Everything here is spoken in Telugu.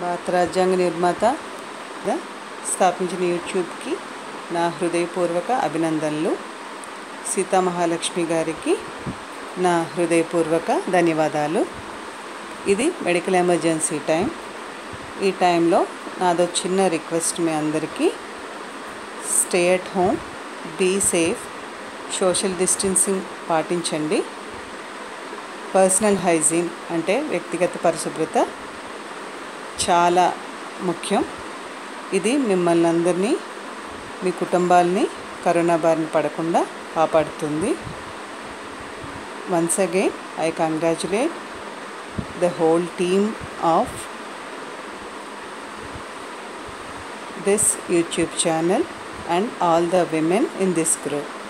భారత రాజ్యాంగ నిర్మాత గా స్థాపించిన యూట్యూబ్కి నా హృదయపూర్వక అభినందనలు సీతామహాలక్ష్మి గారికి నా హృదయపూర్వక ధన్యవాదాలు ఇది మెడికల్ ఎమర్జెన్సీ టైం ఈ టైంలో నాదో చిన్న రిక్వెస్ట్ మీ అందరికీ stay at home be safe social distancing పాటించండి పర్సనల్ హైజీన్ అంటే వ్యక్తిగత పరిశుభ్రత చాలా ముఖ్యం ఇది మిమ్మల్ని అందరినీ మీ కుటుంబాలని కరోనా బారిన పడకుండా కాపాడుతుంది once again I congratulate the whole team of this YouTube channel and all the women in this group.